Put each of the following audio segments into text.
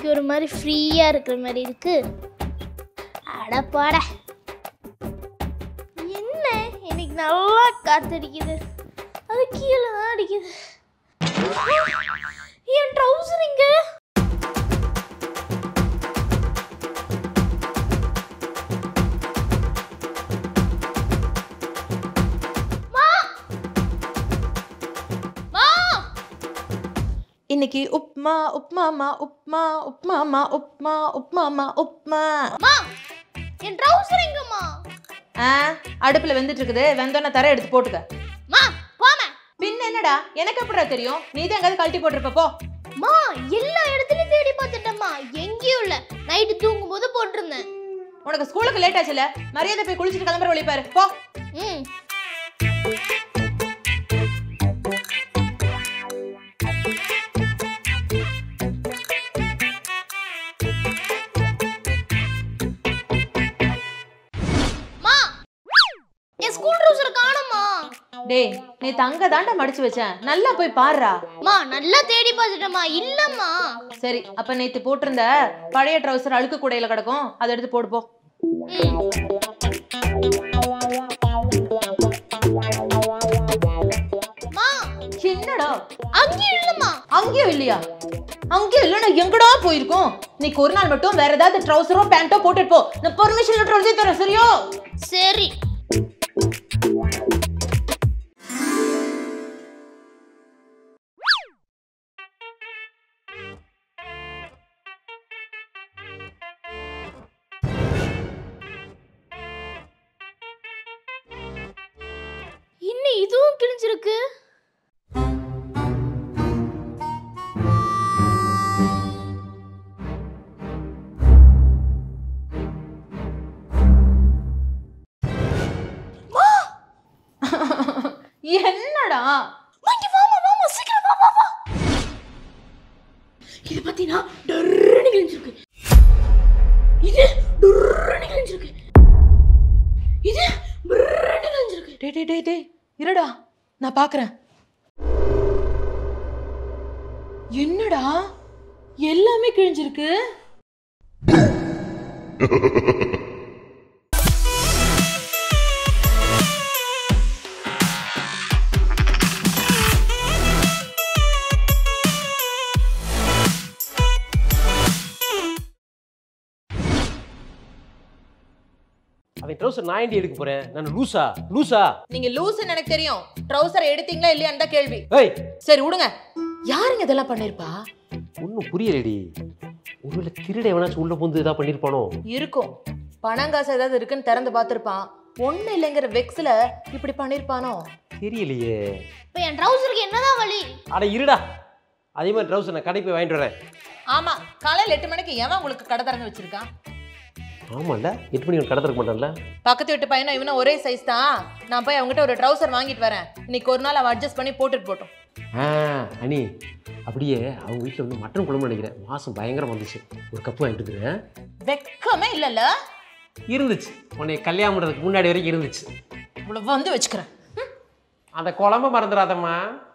ஒரு மாதிரி ஃப்ரீயாக இருக்கிற மாதிரி இருக்கு அடப்பாட என்ன இன்னைக்கு நல்லா காத்தடிக்குது அது கீழே தான் அடிக்குது என் ட்ரௌசர் இங்க மா மா இன்னைக்கு உப்மா உப்மாமா உப்மா உப்மாமா உப்மா உப்மாமா உப்மா மா என் ட்ரௌசர் எங்கம்மா ஆ அடுப்புல வெந்துட்டு இருக்குது வெந்தோன்னே தர எடுத்து போட்டுக்க மா போமே பின்ன என்னடா எனக்கு எப்படிடா தெரியும் நீ தான் எங்காவது கழட்டி போட்டிருப்ப போ மா எல்லா இடத்துலயும் தேடி பார்த்துட்டேம்மா எங்கேயும் இல்ல நைட்டு தூங்கும் போது போட்டிருந்தேன் உனக்கு ஸ்கூலுக்கு லேட் ஆச்சுல மரியாதை போய் குளிச்சுட்டு கிளம்புற வழி பாரு போ ம் மா என் ஸ்கூல் ட்ரௌசர் காணுமா டேய் நீ தங்க தாண்டா மடிச்சு வச்சேன் நல்லா போய் பாருடா மா நல்லா தேடி பார்த்துட்டேம்மா இல்லம்மா சரி அப்ப நேத்து போட்டிருந்த பழைய ட்ரௌசர் அழுக்கு கூடையில கிடக்கும் அதை எடுத்து போடு போ ம் மா என்னடா அங்கேயும் இல்லம்மா அங்கேயும் இல்லையா அங்கேயும் இல்லைன்னா எங்கடா போயிருக்கோம் இன்னைக்கு ஒரு நாள் மட்டும் வேற ஏதாவது ட்ரௌசரோ பேண்டோ போட்டுட்டு போ நான் பர்மிஷன் லெட்டர் எழுதி தரேன் சரியா சரி இன்னும் இதுவும் கிழிஞ்சிருக்கு என்னடா மாட்டி வாமா வாமா சீக்கிரம் வா வா வா இது பாத்தீங்கன்னா டர்ன்னு கிழிஞ்சிருக்கு இது டர்ன்னு கிழிஞ்சிருக்கு இது பிரன்னு கிழிஞ்சிருக்கு டேய் டேய் டேய் டேய் இருடா நான் பார்க்கறேன் என்னடா எல்லாமே கிழிஞ்சிருக்கு அவன் ட்ரௌசர் நான் ஏண்டி எடுக்க போறேன் நான் லூசா லூசா நீங்க லூசுன்னு எனக்கு தெரியும் ட்ரௌசர் எடுத்தீங்களா இல்லையான்னு தான் கேள்வி ஏய் சரி விடுங்க யாருங்க இதெல்லாம் பண்ணிருப்பா ஒன்றும் புரியலடி ஒருவேளை திருட எவனாச்சும் உள்ள புந்து ஏதாவது பண்ணியிருப்பானோ இருக்கும் பணம் காசு ஏதாவது இருக்குன்னு திறந்து பார்த்திருப்பான் ஒண்ணு இல்லைங்கிற வெக்ஸ்ல இப்படி பண்ணிருப்பானோ தெரியலையே இப்போ என் ட்ரௌசருக்கு என்னதான் வழி அட இருடா அதே மாதிரி ட்ரௌசர் நான் கடைக்கு போய் வாங்கிட்டு வரேன் ஆமா காலையில எட்டு மணிக்கு எவன் உங்களுக்கு கடை திறந்து வச்சிருக்கான் ஆமாண்டா எட்டு மணி கடை திறக்க மாட்டான்ல பக்கத்து வீட்டு பையனும் இவனும் ஒரே சைஸ் தான் நான் போய் அவங்ககிட்ட ஒரு ட்ரௌசர் வாங்கிட்டு வரேன் இன்னைக்கு ஒரு நாள் அவன் அட்ஜஸ்ட் பண்ணி போட்டுட்டு போட்டோம் ஆ அனி அப்படியே அவங்க வீட்டில் வந்து மட்டன் குழம்பு நினைக்கிறேன் வாசம் பயங்கரம் வந்துச்சு ஒரு கப்பு வாங்கிட்டு இருக்கிறேன் வெக்கமே இல்லைல்ல இருந்துச்சு உன்னை கல்யாணம் பண்ணுறதுக்கு முன்னாடி வரைக்கும் இருந்துச்சு இவ்வளவு வந்து வச்சுக்கிறேன் அந்த குழம்ப மறந்துடாதம்மா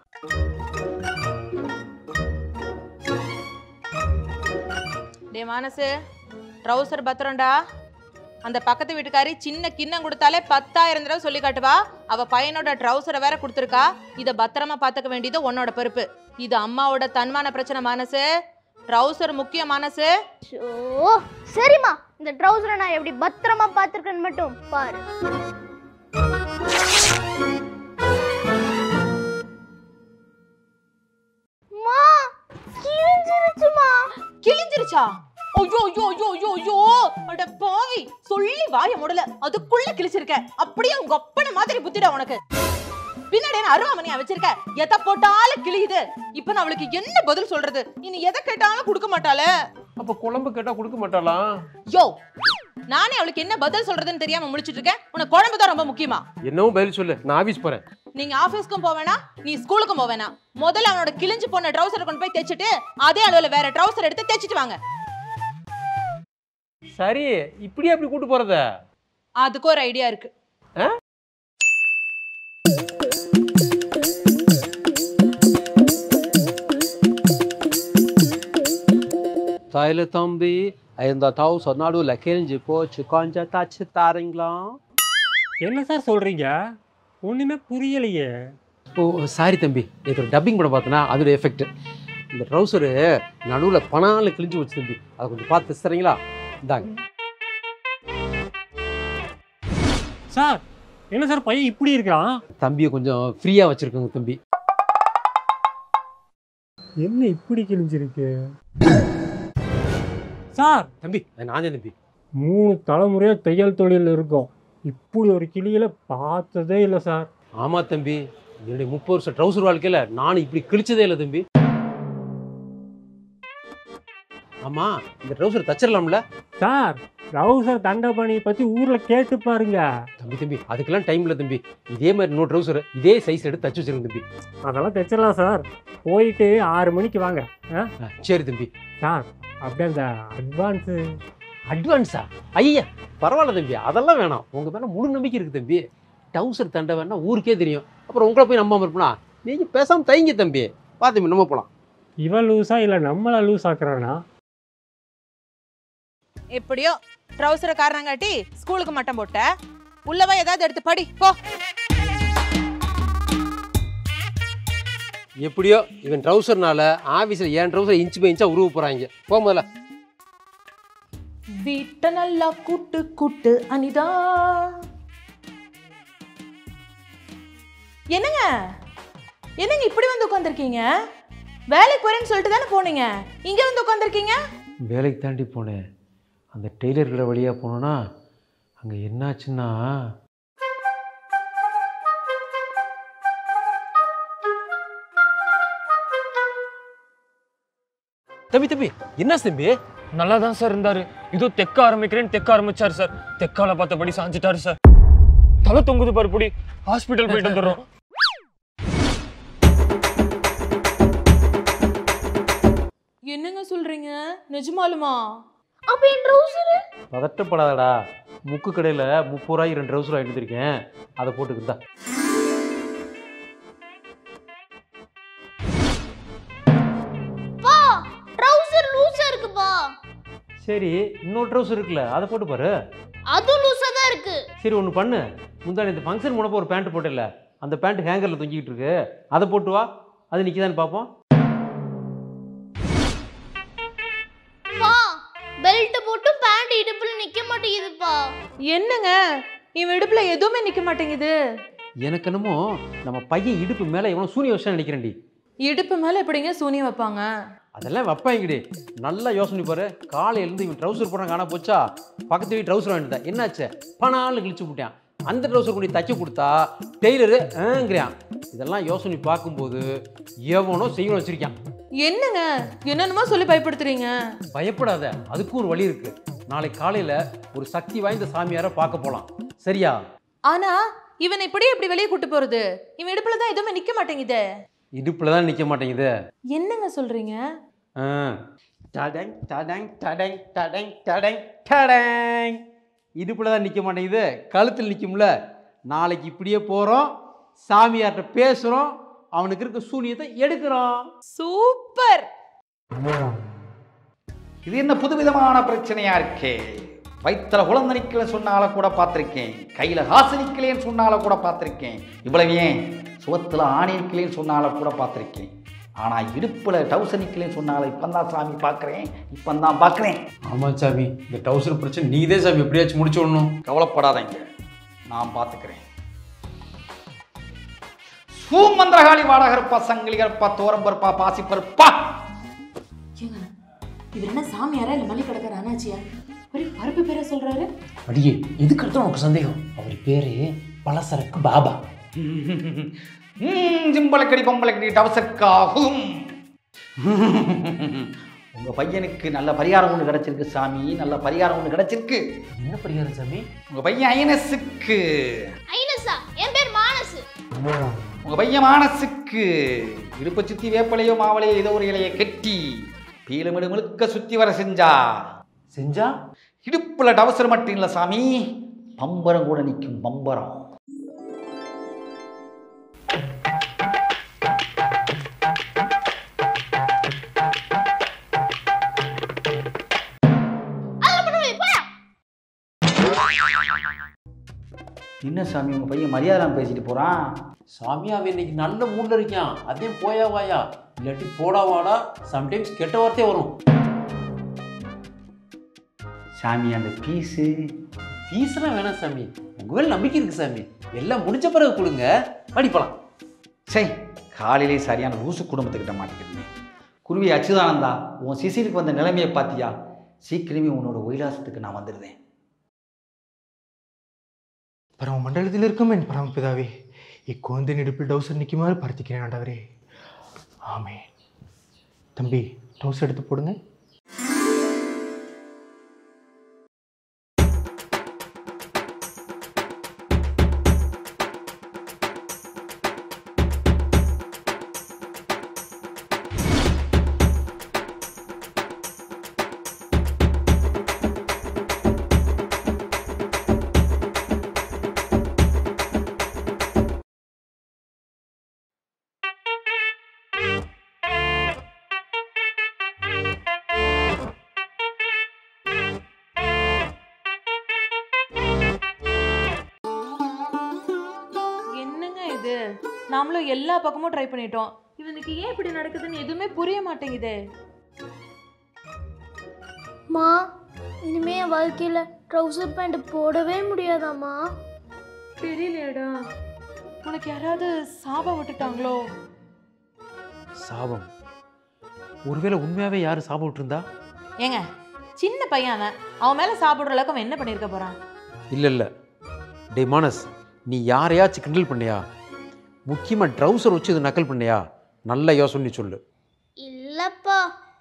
டே மானசு ட்ரௌசர் பத்திரம்டா அந்த பக்கத்து வீட்டுக்காரி சின்ன கிண்ணம் கொடுத்தாலே பத்தாயிரம் தடவை சொல்லி காட்டுவா அவ பையனோட ட்ரௌசரை வேற கொடுத்துருக்கா இதை பத்திரமா பார்த்துக்க வேண்டியது உன்னோட பொறுப்பு இது அம்மாவோட தன்மான பிரச்சனை மானசு ட்ரௌசர் முக்கிய மானசு ஓ சரிம்மா இந்த ட்ரௌசரை நான் எப்படி பத்திரமா பார்த்துருக்கேன்னு மட்டும் பாரு மா கிழிஞ்சிருச்சுமா கிழிஞ்சிருச்சா ஐயோ ஐயோ ஐயோ ஐயோ ஐயோ அட பாவி சொல்லி வாய முடல அதுக்குள்ள கிழிச்சிருக்க அப்படியே உங்க அப்பன மாதிரி புத்திடா உனக்கு பின்னாடி என்ன அருவாமனையா வச்சிருக்க எதை போட்டாலும் கிழியுது இப்ப நான் அவளுக்கு என்ன பதில் சொல்றது இனி எதை கேட்டாலும் கொடுக்க மாட்டாளே அப்போ குழம்பு கேட்டால் கொடுக்க மாட்டாளாம் யோ நானே அவளுக்கு என்ன பதில் சொல்றதுன்னு தெரியாம முடிச்சிட்டு இருக்கேன் உனக்கு குழம்பு தான் ரொம்ப முக்கியமா என்னவும் பதில் சொல்லு நான் ஆஃபீஸ் போகிறேன் நீங்க ஆபீஸ்க்கும் போவேனா நீ ஸ்கூலுக்கும் போவேனா முதல்ல அவனோட கிழிஞ்சு போன ட்ரௌசரை கொண்டு போய் தைச்சிட்டு அதே அளவுல வேற ட்ரௌசர் எடுத்து தைச்சிட்டு வாங்க சரி இப்படியே அப்படி கூட்டு போகிறத அதுக்கு ஒரு ஐடியா இருக்கு தாயில தம்பி இந்த தௌசண்ட் நடுவில் கிழிஞ்சு போச்சு கொஞ்சம் தச்சு தாரீங்களா என்ன சார் சொல்றீங்க ஒண்ணுமே புரியலையே ஓ சாரி தம்பி நேற்று டப்பிங் படம் பார்த்தனா அதோட எஃபெக்ட் இந்த ட்ரௌசரு நடுவில் பணால கிழிஞ்சு வச்சு தம்பி அதை கொஞ்சம் பார்த்து தரீங்களா இந்தாங்க சார் என்ன சார் பையன் இப்படி இருக்கான் தம்பியை கொஞ்சம் ஃப்ரீயாக வச்சுருக்கோங்க தம்பி என்ன இப்படி கிழிஞ்சிருக்கு சார் தம்பி நான் தான் தம்பி மூணு தலைமுறையா தையல் தொழில் இருக்கும் இப்படி ஒரு கிளியில பார்த்ததே இல்லை சார் ஆமாம் தம்பி என்னுடைய முப்பது வருஷம் ட்ரௌசர் வாழ்க்கையில் நானும் இப்படி கிழிச்சதே இல்லை தம்பி ஆமாம் இந்த ட்ரௌசர் தச்சிடலாம்ல சார் ரவுசர் தண்டபாணி பத்தி ஊர்ல கேட்டு பாருங்க தம்பி தம்பி அதுக்கெல்லாம் டைம் இல்லை தம்பி இதே மாதிரி இன்னொரு ட்ரௌசர் இதே சைஸ் எடுத்து தச்சு வச்சிருங்க தம்பி அதெல்லாம் தைச்சிடலாம் சார் போயிட்டு ஆறு மணிக்கு வாங்க ஆ? ஆ, சரி தம்பி சார் அப்படியே அந்த அட்வான்ஸு அட்வான்ஸா ஐயா பரவாயில்ல தம்பி அதெல்லாம் வேணாம் உங்கள் மேலே முழு நம்பிக்கை இருக்குது தம்பி டவுசர் தண்டை வேணா ஊருக்கே தெரியும் அப்புறம் உங்களை போய் நம்பாமல் இருப்பனா நீங்கள் பேசாமல் தைங்க தம்பி வா தம்பி நம்ம போகலாம் இவன் லூஸா இல்லை நம்மளை லூஸ் ஆக்குறானா எப்படியோ ட்ரௌசரை காரணங்காட்டி ஸ்கூலுக்கு மட்டம் போட்ட உள்ளவா ஏதாவது எடுத்து படி போ எப்படியோ இவன் ட்ரௌசர்னால ஆஃபீஸில் என் ட்ரௌசர் இன்ச்சு பை இன்ச்சாக உருவ போகிறாங்க போ முதல்ல வீட்டை நல்லா கூட்டு கூட்டு அனிதா என்னங்க என்னங்க இப்படி வந்து உட்காந்துருக்கீங்க வேலைக்கு போறேன்னு சொல்லிட்டு தானே போனீங்க இங்க வந்து உட்காந்துருக்கீங்க வேலைக்கு தாண்டி போனேன் அந்த டெய்லர் கடை வழியாக போனோன்னா அங்கே என்னாச்சுன்னா தம்பி தம்பி என்ன தம்பி நல்லா தான் சார் இருந்தாரு இதோ தெக்க ஆரம்பிக்கிறேன்னு தெக்க ஆரம்பிச்சாரு சார் தெக்கால பார்த்தபடி சாஞ்சிட்டாரு சார் தலை தொங்குது பாரு புடி ஹாஸ்பிட்டல் போயிட்டு வந்துடுறோம் என்னங்க சொல்றீங்க நிஜமாலுமா அப்ப என் ட்ரௌசர் பதட்டப்படாதடா முக்கு கடையில் முப்பது ரூபாய்க்கு ரெண்டு ட்ரௌசர் வாங்கிட்டு வந்திருக்கேன் அதை போட்டுக்கிட்டா பா ட்ரௌசர் லூசா இருக்குப்பா சரி இன்னொரு ட்ரௌசர் இருக்குல்ல அதை போட்டு பாரு அது லூசா தான் இருக்கு சரி ஒன்று பண்ணு முந்தாடி இந்த ஃபங்க்ஷன் முன்னப்போ ஒரு பேண்ட் போட்டில்ல அந்த பேண்ட் ஹேங்கரில் தொங்கிக்கிட்டு இருக்கு அதை போட்டு வா அது நிற்கிதான்னு பார்ப்போம் பா பெல்ட் போட்டு பேண்ட் இடுப்புல நிக்க மாட்டேங்குதுப்பா என்னங்க இவன் இடுப்புல எதுவுமே நிக்க மாட்டேங்குது எனக்கு என்னமோ நம்ம பையன் இடுப்பு மேலே எவனோ சூனிய வருஷம் நினைக்கிறேன்டி இடுப்பு மேல எப்படிங்க சூனியம் வைப்பாங்க அதெல்லாம் வைப்பாங்கடி நல்லா யோசனை பாரு காலையிலேருந்து இவன் ட்ரௌசர் போட காணா போச்சா பக்கத்து வீட்டு ட்ரௌசர் வாங்கிட்டு என்னாச்சு பணாலும் கிழிச்சு விட்டான் அந்த ட்ரௌசர் கொண்டு தைக்க கொடுத்தா டெய்லரு ஆங்கிறான் இதெல்லாம் யோசனை பார்க்கும்போது எவனோ செய்யணும் வச்சிருக்கான் என்னங்க என்னென்னமோ சொல்லி பயப்படுத்துறீங்க பயப்படாத அதுக்கும் ஒரு வழி இருக்கு நாளைக்கு காலையில் ஒரு சக்தி வாய்ந்த சாமியாரை பார்க்க போகலாம் சரியா ஆனா இவன் இப்படியே இப்படி வெளியே கூட்டு போறது இவன் இடுப்புல தான் எதுவுமே நிக்க மாட்டேங்குதே இடுப்பில் தான் நிற்க மாட்டேங்குது என்னங்க சொல்றீங்க ஆ. டடங் டடங் டடங் டடங் டடங் டடங் இடுப்பில் தான் நிற்க மாட்டேங்குது கழுத்தில் நிற்கும்ல நாளைக்கு இப்படியே போகிறோம் சாமியார்கிட்ட பேசுகிறோம் அவனுக்கு இருக்க சூனியத்தை எடுக்கிறோம் சூப்பர் இது என்ன புதுவிதமான பிரச்சனையா இருக்கே வயிற்றுல குழந்தை நிக்கலன்னு சொன்னால கூட பார்த்துருக்கேன் கையில் காசு நிக்கலேன்னு சொன்னால கூட பார்த்துருக்கேன் இவ்வளவு ஏன் சுவத்தில் ஆணி நிக்கலேன்னு சொன்னால கூட பார்த்துருக்கேன் ஆனால் இடுப்பில் டவுசர் நிக்கலேன்னு சொன்னால இப்போ தான் சாமி பார்க்குறேன் இப்போ தான் பார்க்குறேன் ஆமாம் சாமி இந்த டவுசர் பிரச்சனை நீ தான் சாமி எப்படியாச்சும் முடிச்சு விடணும் கவலைப்படாதீங்க நான் பார்த்துக்கிறேன் சூமந்திரகாளி வாடகர்ப்பா சங்கிலிகர்ப்பா தோரம்பருப்பா பாசிப்பருப்பா ஏங்க இவர் என்ன சாமியாரா இல்ல மல்லி கிடக்கிற அண்ணாச்சியா ஒரு பருப்பு பேரை சொல்றாரு அடியே எதுக்கு அடுத்த உனக்கு சந்தேகம் அவர் பேரு பலசரக்கு பாபா ம், ஜிம்பளக்கடி பொம்பளக்கடி டவசக்காகும் உங்க பையனுக்கு நல்ல பரிகாரம் ஒன்று கிடைச்சிருக்கு சாமி நல்ல பரிகாரம் ஒன்று கிடைச்சிருக்கு என்ன பரிகாரம் சாமி உங்க பையன் ஐனஸுக்கு ஐனஸா என் பேர் மானசு உங்க பையன் மானசுக்கு இடுப்பை சுத்தி வேப்பலையோ மாவளையோ ஏதோ ஒரு இலையை கட்டி பீலமிடு முழுக்க சுத்தி வர செஞ்சா செஞ்சா இடுப்புல டவசர் மட்டும் இல்லை சாமி பம்பரம் கூட நிற்கும் பம்பரம் என்ன சாமி உங்கள் பையன் மரியாதை பேசிட்டு போகிறான் சாமி அவன் இன்னைக்கு நல்ல மூடில் இருக்கான் அதே போயா வாயா இல்லாட்டி போடா வாடா சம்டைம்ஸ் கெட்ட வார்த்தையே வரும் சாமி அந்த பீஸு ஃபீஸ்லாம் வேணாம் சாமி உங்கள் மேலே நம்பிக்கை இருக்கு சாமி எல்லாம் முடிஞ்ச பிறகு கொடுங்க படிப்பலாம் சை காலையிலே சரியான லூசு குடும்பத்துக்கிட்ட மாட்டிக்கிட்டேன் குருவி அச்சுதானந்தா உன் சிசிலுக்கு வந்த நிலைமையை பார்த்தியா சீக்கிரமே உன்னோட உயிலாசத்துக்கு நான் வந்துடுறேன் പരമ മണ്ഡലത്തിലിരിക്കും എൻ പരമപിതാവേ ഈ കോന്തൻ ഇടുപ്പിൽ ഡൗസർ നിൽക്കുമാறு പ്രാർത്ഥിக்கிறேன் ஆண்டவரே ஆமே தம்பி டவுஸ் எடுத்து போடுங்க என்னங்க இது நாமளும் எல்லா பக்கமும் ட்ரை பண்ணிட்டோம் இவனுக்கு ஏன் இப்படி நடக்குதுன்னு எதுவுமே புரிய மாட்டேங்குதே மா இனிமே என் வாழ்க்கையில ட்ரௌசர் பேண்ட் போடவே முடியாதாம்மா தெரியலையடா உனக்கு யாராவது சாபம் விட்டுட்டாங்களோ சாபம் ஒருவேளை உண்மையாவே யாரு சாபம் விட்டுருந்தா ஏங்க சின்ன பையன் அவன் அவன் மேல சாப்பிடுற அளவுக்கு அவன் என்ன பண்ணிருக்க போறான் இல்லை இல்லை டே மானஸ் நீ யாரையாச்சும் கிண்டல் பண்ணியா முக்கியமாக ட்ரௌசர் வச்சு இது நக்கல் பண்ணியா நல்ல யோசனை சொல்லு இல்லப்பா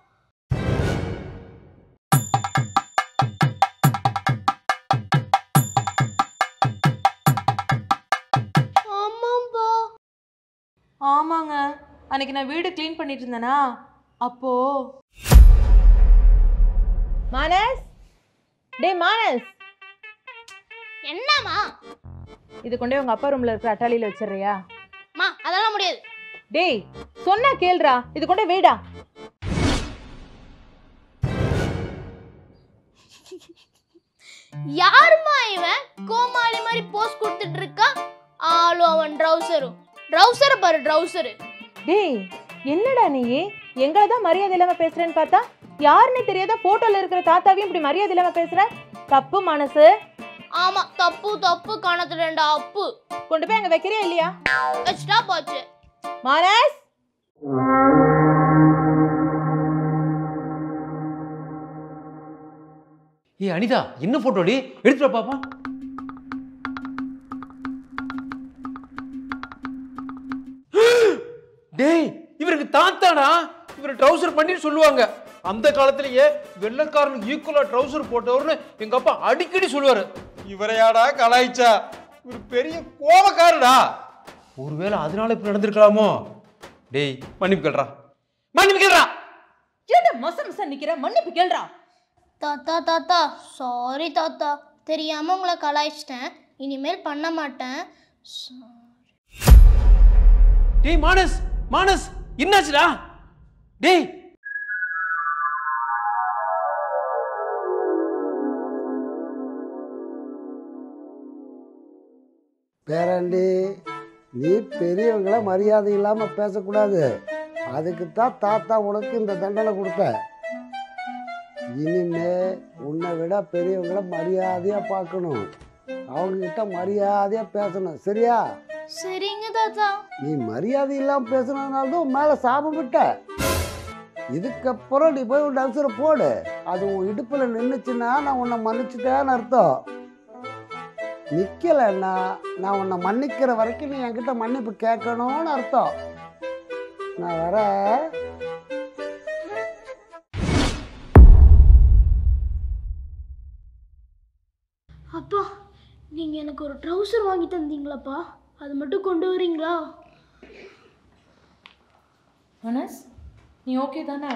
ஆமாப்பா ஆமாங்க அன்னைக்கு நான் வீடு க்ளீன் பண்ணிட்டு இருந்தேனா அப்போ மானஸ் டேய் மானஸ் என்னம்மா இது கொண்டே உங்க அப்பா ரூம்ல இருக்கிற அட்டாளியில வச்சிடுறியா மா அதெல்லாம் முடியாது டேய் சொன்னா கேளுடா இது கொண்டே வைடா யாரும்மா இவன் கோமாளி மாதிரி போஸ் கொடுத்துட்டு இருக்கான் ஆளும் அவன் ட்ரௌசரும் ட்ரௌசரை பாரு ட்ரௌசரு டேய் என்னடா நீ எங்களை தான் மரியாதை இல்லாம பேசுறேன்னு பார்த்தா யாருன்னு தெரியாத போட்டோல இருக்கிற தாத்தாவையும் இப்படி மரியாதை இல்லாம பேசுற தப்பு மனசு ஆமா தப்பு தப்பு கணத்துல ரெண்டு அப்பு கொண்டு போய் அங்க வைக்கிறியா இல்லையா வச்சுட்டா போச்சு மானஸ் ஏய் அனிதா என்ன ஃபோட்டோடி எடுத்துட்டு வா பாப்பா டேய் இவருக்கு தாத்தாடா இவர் ட்ரௌசர் பண்ணிட்டு சொல்லுவாங்க அந்த காலத்திலேயே வெள்ளக்காரனுக்கு ஈக்குவலா ட்ரௌசர் போட்டவர்னு எங்க அப்பா அடிக்கடி சொல்லுவாரு இவரையாடா கலாய்ச்சா இவர் பெரிய கோபக்காரடா ஒருவேளை அதனால இப்படி நடந்திருக்கலாமோ டேய் மன்னிப்பு கேள்றா மன்னிப்பு கேள்றா ஏன்டா மச மச நிக்கிற மன்னிப்பு கேளுடா தாத்தா தாத்தா சாரி தாத்தா தெரியாம உங்களை கலாய்ச்சிட்டேன் இனிமேல் பண்ண மாட்டேன் டேய் மானஸ் மானஸ் என்னாச்சுடா டேய் பேரண்டி நீ பெரியவங்கள மரியாதை இல்லாமல் பேசக்கூடாது அதுக்கு தான் தாத்தா உனக்கு இந்த தண்டனை கொடுத்தேன் இனிமே உன்னை விட பெரியவங்கள மரியாதையாக பார்க்கணும் அவங்கக்கிட்ட மரியாதையாக பேசணும் சரியா சரிங்க தாத்தா நீ மரியாதை இல்லாமல் பேசுனதுனால தான் உன் மேலே சாபம் விட்ட இதுக்கப்புறம் நீ போய் உன் அவசரம் போடு அது உன் இடுப்பில் நின்றுச்சுன்னா நான் உன்னை மன்னிச்சிட்டேன்னு அர்த்தம் நிற்கலைன்னா நான் உன்னை மன்னிக்கிற வரைக்கும் நீ என்கிட்ட மன்னிப்பு கேட்கணும்னு அர்த்தம் நான் வரேன் அப்பா நீங்க எனக்கு ஒரு ட்ரௌசர் வாங்கி தந்தீங்களாப்பா அது மட்டும் கொண்டு வரீங்களா மனஸ் நீ ஓகே தானே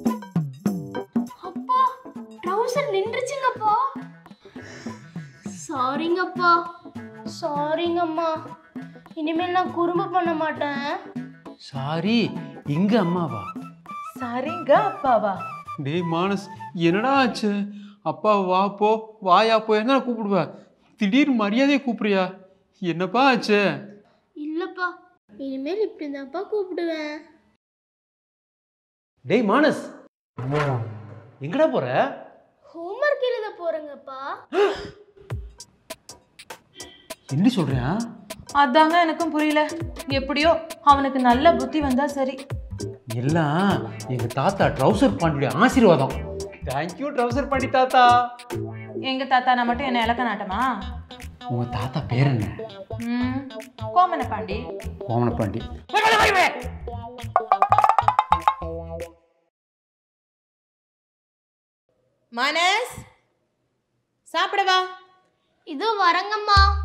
அப்பா ட்ரௌசர் நின்றுச்சுங்கப்பா சாரிங்கப்பா சாரிங்கம்மா இனிமேல் நான் குறும்பு பண்ண மாட்டேன் சாரி எங்க அம்மாவா சரிங்க அப்பாவா டேய் மானஸ் என்னடா ஆச்சு அப்பா வா போ வாயா போ என்ன கூப்பிடுவ திடீர்னு மரியாதையை கூப்பிடுறியா என்னப்பா ஆச்சு இல்லப்பா இனிமேல் இப்படி தான்ப்பா கூப்பிடுவேன் டேய் மானஸ் எங்கடா போற ஹோம்ஒர்க் எழுத போறேங்கப்பா என்ன சொல்றேன் அதாங்க எனக்கும் புரியல எப்படியோ அவனுக்கு நல்ல புத்தி வந்தா சரி எல்லாம் எங்க தாத்தா ட்ரௌசர் பாண்டியுடைய ஆசீர்வாதம் தேங்க்யூ ட்ரௌசர் பாண்டி தாத்தா எங்க தாத்தா நான் மட்டும் என்ன இலக்க நாட்டமா உங்க தாத்தா பேர் என்ன ம் கோமன பாண்டி கோமன பாண்டி மனஸ் சாப்பிடவா இதோ வரங்கம்மா